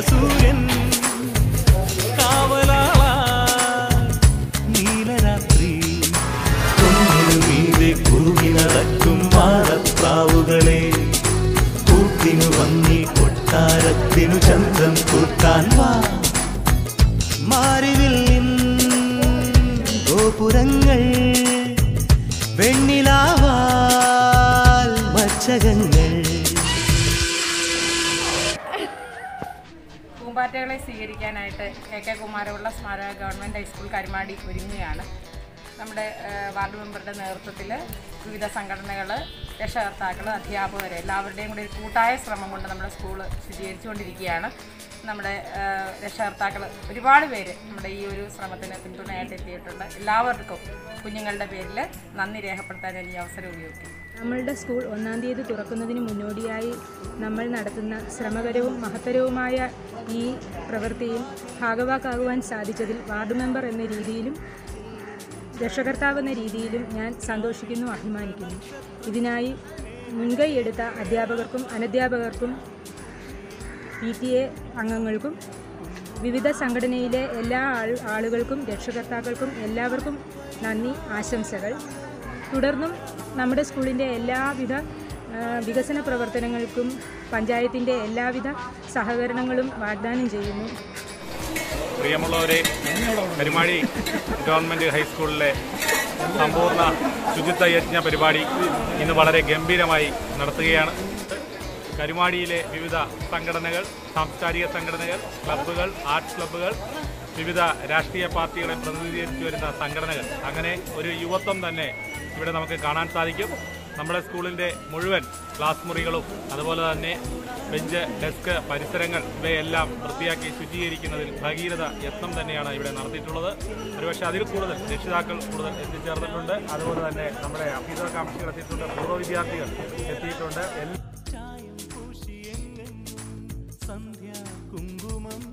സൂര്യൻ കാവലാളാ നീലരാത്രി കുന്നിനു മീതെ കുറുകി നടക്കും മാറപ്രാവുകളെ കൂട്ടിനു വന്നി കൊട്ടാരത്തിനു ചന്ദ്രം കൂട്ടാൻ വാ മാറിവിൽ ഗോപുരങ്ങൾ വെണ്ണിലാവാൽ മച്ചകങ്ങൾ പൂമ്പാറ്റകളെ സ്വീകരിക്കാനായിട്ട് കെ കെ കുമാരപിള്ള സ്മാരക ഗവൺമെൻറ് ഹൈസ്കൂൾ കരുമാടി ഒരുങ്ങുകയാണ് നമ്മുടെ ഏഹ്, വാർഡ് മെമ്പറുടെ നേതൃത്വത്തിൽ വിവിധ സംഘടനകൾ രക്ഷകർത്താക്കൾ അധ്യാപകർ എല്ലാവരുടെയും കൂടി ഒരു കൂട്ടായ ശ്രമം കൊണ്ട് നമ്മുടെ സ്കൂള് ശുചീകരിച്ചുകൊണ്ടിരിക്കുകയാണ് നമ്മുടെ ഏഹ്, രക്ഷകർത്താക്കൾ ഒരുപാട് പേര് നമ്മുടെ ഈ ഒരു ശ്രമത്തിന് പിന്തുണയായിട്ട് എത്തിയിട്ടുണ്ട് എല്ലാവർക്കും കുഞ്ഞുങ്ങളുടെ പേരിൽ നന്ദി രേഖപ്പെടുത്താൻ ഞാൻ ഈ അവസരം ഉപയോഗിക്കുന്നു നമ്മളുടെ സ്കൂൾ ഒന്നാം തീയതി തുറക്കുന്നതിന് മുന്നോടിയായി നമ്മൾ നടത്തുന്ന ശ്രമകരവും മഹത്തരവുമായ ഈ പ്രവൃത്തിയിൽ ഭാഗവാക്കാകുവാൻ സാധിച്ചതിൽ വാർഡ് മെമ്പർ എന്ന രീതിയിലും രക്ഷകർത്താവ് എന്ന രീതിയിലും ഞാൻ സന്തോഷിക്കുന്നു അഭിമാനിക്കുന്നു ഇതിനായി മുൻകൈ എടുത്ത അധ്യാപകർക്കും അനധ്യാപകർക്കും പി ടി എ അംഗങ്ങൾക്കും വിവിധ സംഘടനയിലെ എല്ലാ ആൾ ആളുകൾക്കും രക്ഷകർത്താക്കൾക്കും എല്ലാവർക്കും നന്ദി ആശംസകൾ തുടർന്നും നമ്മുടെ സ്കൂളിൻ്റെ എല്ലാവിധ ആ, വികസന പ്രവർത്തനങ്ങൾക്കും പഞ്ചായത്തിൻ്റെ എല്ലാവിധ സഹകരണങ്ങളും വാഗ്ദാനം ചെയ്യുന്നു പ്രിയമുള്ളവരെ കരുമാടി ഗവൺമെൻറ് ഹൈസ്കൂളിലെ സമ്പൂർണ്ണ ശുചിത്വ യജ്ഞ പരിപാടി ഇന്ന് വളരെ ഗംഭീരമായി നടത്തുകയാണ് കരുമാടിയിലെ വിവിധ സംഘടനകൾ സാംസ്കാരിക സംഘടനകൾ ക്ലബ്ബുകൾ ആർട്സ് ക്ലബ്ബുകൾ വിവിധ രാഷ്ട്രീയ പാർട്ടികളെ പ്രതിനിധീകരിച്ചു വരുന്ന സംഘടനകൾ അങ്ങനെ ഒരു യുവത്വം തന്നെ ഇവിടെ നമുക്ക് കാണാൻ സാധിക്കും നമ്മുടെ സ്കൂളിൻ്റെ മുഴുവൻ ക്ലാസ് മുറികളും അതുപോലെ തന്നെ ബെഞ്ച് ഡെസ്ക് പരിസരങ്ങൾ ഇവയെല്ലാം വൃത്തിയാക്കി ശുചീകരിക്കുന്നതിൽ ഭഗീരഥ യത്നം തന്നെയാണ് ഇവിടെ നടത്തിയിട്ടുള്ളത് ഒരുപക്ഷെ അതിൽ കൂടുതൽ രക്ഷിതാക്കൾ കൂടുതൽ എത്തിച്ചേർന്നിട്ടുണ്ട് അതുപോലെ തന്നെ നമ്മുടെ അഭ്യുദയ കാംക്ഷികൾ എത്തിയിട്ടുണ്ട് പൂർവ്വ വിദ്യാർത്ഥികൾ എത്തിയിട്ടുണ്ട് എല്ലാ ചായം പൂശിയെങ്ങൻ സന്ധ്യാ കുങ്കുമം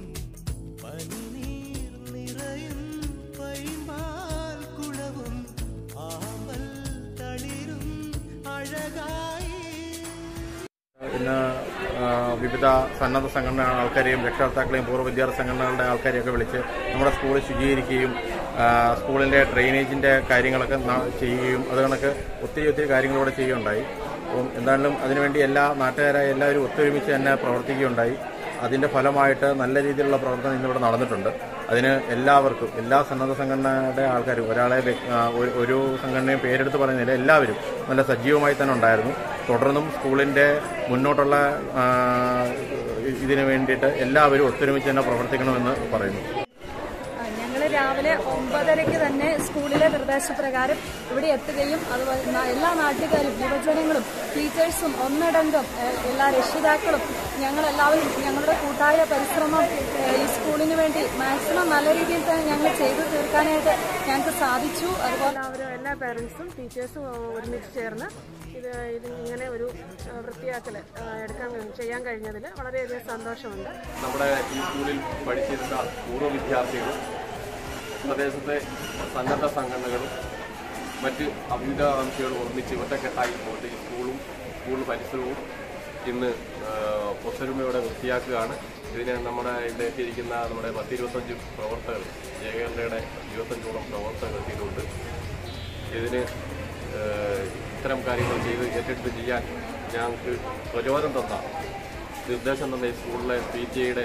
പനിനീർ നിറയും പൈമ്പാൽ കുളവും ആമ്പൽ തളിരും അഴകായി ഇന്ന് ആ, വിവിധ സന്നദ്ധ സംഘടന ആൾക്കാരെയും രക്ഷകർത്താക്കളെയും പൂർവ്വ വിദ്യാർത്ഥി സംഘടനകളുടെ ആൾക്കാരെയൊക്കെ വിളിച്ച് നമ്മുടെ സ്കൂൾ ശുചീകരിക്കുകയും ആ, സ്കൂളിന്റെ ഡ്രെയിനേജിന്റെ കാര്യങ്ങളൊക്കെ ന- ചെയ്യുകയും അത് കണക്ക് ഒത്തിരി ഒത്തിരി കാര്യങ്ങളിവിടെ ചെയ്യുകയുണ്ടായി അപ്പം എന്തായാലും അതിനുവേണ്ടി എല്ലാ നാട്ടുകാരായ എല്ലാവരും ഒത്തൊരുമിച്ച് തന്നെ പ്രവർത്തിക്കുകയുണ്ടായി അതിന്റെ ഫലമായിട്ട് നല്ല രീതിയിലുള്ള പ്രവർത്തനം ഇന്നിവിടെ നടന്നിട്ടുണ്ട് അതിന് എല്ലാവർക്കും എല്ലാ സന്നദ്ധ സംഘടനയുടെ ആൾക്കാരും ഒരാളെ വ്യ- ആ, ഒരു- ഒരു സംഘടനയും പേരെടുത്ത് പറയുന്നില്ല എല്ലാവരും നല്ല സജീവമായി തന്നെ ഉണ്ടായിരുന്നു തുടർന്നും സ്കൂളിന്റെ മുന്നോട്ടുള്ള ആ, ഇതിനു വേണ്ടിയിട്ട് എല്ലാവരും ഒത്തൊരുമിച്ച് തന്നെ പ്രവർത്തിക്കണമെന്ന് പറയുന്നു ഞങ്ങൾ രാവിലെ ഒമ്പതരയ്ക്ക് തന്നെ സ്കൂളിലെ നിർദ്ദേശപ്രകാരം ഇവിടെ എത്തുകയും അതുപോലെ ന- എല്ലാ നാട്ടുകാരും യുവജനങ്ങളും ടീച്ചേഴ്സും ഒന്നടങ്കം ഏഹ്, എല്ലാ രക്ഷിതാക്കളും ഞങ്ങളെല്ലാവരും ഞങ്ങളുടെ കൂട്ടായ പരിശ്രമം ഏഹ്, ഈ സ്കൂളിന് വേണ്ടി മാക്സിമം നല്ല രീതിയിൽ തന്നെ ഞങ്ങൾ ചെയ്തു തീർക്കാനായിട്ട് ഞങ്ങൾക്ക് സാധിച്ചു അതുപോലെ എല്ലാവരും എല്ലാ പേരൻസും ടീച്ചേഴ്സും ഒരുമിച്ച് ചേർന്ന് ഇത് ഇത് ഇങ്ങനെ ഒരു ആ, വൃത്തിയാക്കൽ ആ, എടുക്കാൻ കഴി- ചെയ്യാൻ കഴിഞ്ഞതിൽ വളരെയധികം സന്തോഷമുണ്ട് നമ്മുടെ ഈ സ്കൂളിൽ പഠിച്ചിരുന്ന പൂർവ്വ വിദ്യാർത്ഥികളും പ്രദേശത്തെ സന്നദ്ധ സംഘടനകളും മറ്റ് അഭ്യുദാകാംക്ഷികളും ഒന്നിച്ച് ഒറ്റക്കെട്ടായി കൊണ്ട് ഈ സ്കൂളും സ്കൂൾ പരിസരവും ഇന്ന് ആ, ഒത്തൊരുമയോടെ വൃത്തിയാക്കുകയാണ് ഇതിന് നമ്മുടെ ഇവിടെ എത്തിയിരിക്കുന്ന നമ്മുടെ പത്തിരുപത്തഞ്ച് പ്രവർത്തകർ ജയകേന്ദ്രയുടെ ഇരുപത്തഞ്ചോളം പ്രവർത്തകർ എത്തിയിട്ടുണ്ട് ഇതിന് ആ, ഇത്തരം കാര്യങ്ങൾ ചെയ്ത് ഏറ്റെടുത്ത് ചെയ്യാൻ ഞങ്ങൾക്ക് പ്രചോദനം തന്ന നിർദ്ദേശം തന്ന ഈ സ്കൂളിലെ പി ടി എയുടെ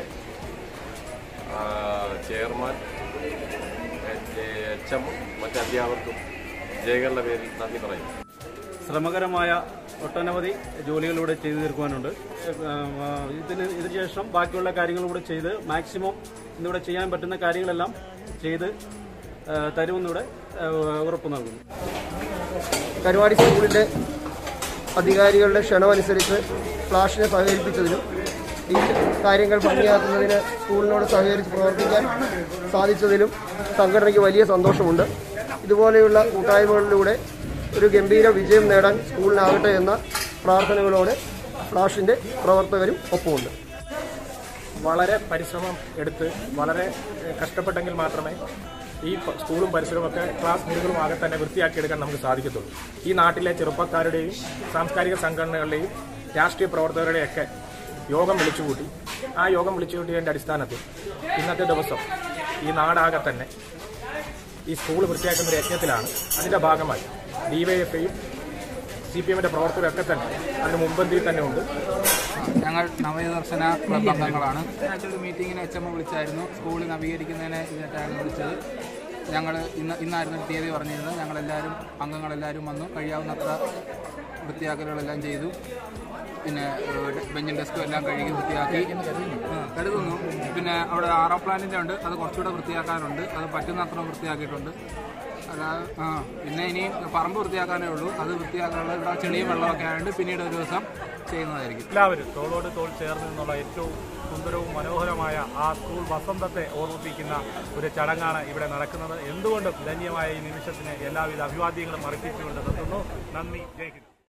ചെയർമാൻ എച്ച് എം മറ്റ് അധ്യാപകർക്കും ജയകളുടെ പേരിൽ നന്ദി പറയുന്നു ശ്രമകരമായ ഒട്ടനവധി ജോലികൾ ഇവിടെ ചെയ്തു തീർക്കുവാനുണ്ട് ആ, ഇതിന് ഇതിന് ശേഷം ബാക്കിയുള്ള കാര്യങ്ങൾ കൂടെ ചെയ്ത് മാക്സിമം ഇന്നിവിടെ ചെയ്യാൻ പറ്റുന്ന കാര്യങ്ങളെല്ലാം ചെയ്ത് ആ, തരുമെന്നിവിടെ ആ, ഉറപ്പ് നൽകുന്നു കരുവാടി സ്കൂളിൻ്റെ അധികാരികളുടെ ക്ഷണമനുസരിച്ച് ഫ്ലാഷിനെ സഹകരിപ്പിച്ചതിനും ഈ കാര്യങ്ങൾ ഭംഗിയാക്കുന്നതിന് സ്കൂളിനോട് സഹകരിച്ച് പ്രവർത്തിക്കാൻ സാധിച്ചതിലും സംഘടനയ്ക്ക് വലിയ സന്തോഷമുണ്ട് ഇതുപോലെയുള്ള കൂട്ടായ്മകളിലൂടെ ഒരു ഗംഭീര വിജയം നേടാൻ സ്കൂളിനാകട്ടെ എന്ന പ്രാർത്ഥനകളോടെ ഫ്ലാഷിൻ്റെ പ്രവർത്തകരും ഒപ്പമുണ്ട് വളരെ പരിശ്രമം എടുത്ത് വളരെ ഏഹ്, കഷ്ടപ്പെട്ടെങ്കിൽ മാത്രമേ ഈ പ- സ്കൂളും പരിസരവും ഒക്കെ ക്ലാസ് മുറികളും ആകെ തന്നെ വൃത്തിയാക്കിയെടുക്കാൻ നമുക്ക് സാധിക്കത്തുള്ളൂ ഈ നാട്ടിലെ ചെറുപ്പക്കാരുടെയും സാംസ്കാരിക സംഘടനകളുടെയും രാഷ്ട്രീയ പ്രവർത്തകരുടെയൊക്കെ യോഗം വിളിച്ചുകൂട്ടി ആ യോഗം വിളിച്ചു കൂട്ടിയതിൻ്റെ അടിസ്ഥാനത്തിൽ ഇന്നത്തെ ദിവസം ഈ നാടാകെ തന്നെ ഈ സ്കൂൾ വൃത്തിയാക്കുന്ന ഒരു യജ്ഞത്തിലാണ് അതിന്റെ ഭാഗമായി ഡിവൈഎഫ്ഐയും സി പി എമ്മിന്റെ പ്രവർത്തകരൊക്കെ തന്നെ അതിന് മുമ്പന്തിയിൽ തന്നെ ഉണ്ട് ഞങ്ങൾ നവദർശന ക്ലബ് അംഗങ്ങളാണ് ഒരു മീറ്റിങ്ങിന് എച്ച് എം വിളിച്ചായിരുന്നു സ്കൂൾ നവീകരിക്കുന്നതിനെ ഇതിനായിട്ടായിരുന്നു വിളിച്ചത് ഞങ്ങൾ ഇന്ന് ഇന്നായിരുന്നു തീയതി പറഞ്ഞിരുന്നത് ഞങ്ങളെല്ലാവരും അംഗങ്ങളെല്ലാവരും വന്നു കഴിയാവുന്നത്ര വൃത്തിയാക്കലുകളെല്ലാം ചെയ്തു പിന്നെ ഏഹ്, ബെഞ്ചും ഡെസ്കും എല്ലാം കഴുകി വൃത്തിയാക്കി ആ, കരുതുന്നു പിന്നെ അവിടെ ആറോ പ്ലാന്റിൻ്റെ ഉണ്ട് അത് കുറച്ചുകൂടെ വൃത്തിയാക്കാനുണ്ട് അത് പറ്റുന്നത്ര വൃത്തിയാക്കിയിട്ടുണ്ട് അല്ലാതെ ആ പിന്നെ ഇനി പറമ്പ് വൃത്തിയാക്കാനേ ഉള്ളൂ അത് വൃത്തിയാക്കാനുള്ള ഇവിടെ ചെളിയും വെള്ളമൊക്കെ ആയതുകൊണ്ട് പിന്നീട് ഒരു ദിവസം ചെയ്യുന്നതായിരിക്കും എല്ലാവരും തോളോട് തോൾ ചേർന്ന് നിന്നുള്ള ഏറ്റവും സുന്ദരവും മനോഹരമായ ആ സ്കൂൾ വസന്തത്തെ ഓർമ്മിപ്പിക്കുന്ന ഒരു ചടങ്ങാണ് ഇവിടെ നടക്കുന്നത് എന്തുകൊണ്ടും ധന്യമായ ഈ നിമിഷത്തിന് എല്ലാവിധ അഭിവാദ്യങ്ങളും അർപ്പിച്ചുകൊണ്ട് നിർത്തുന്നു നന്ദി ജയ് ഹിന്ദ്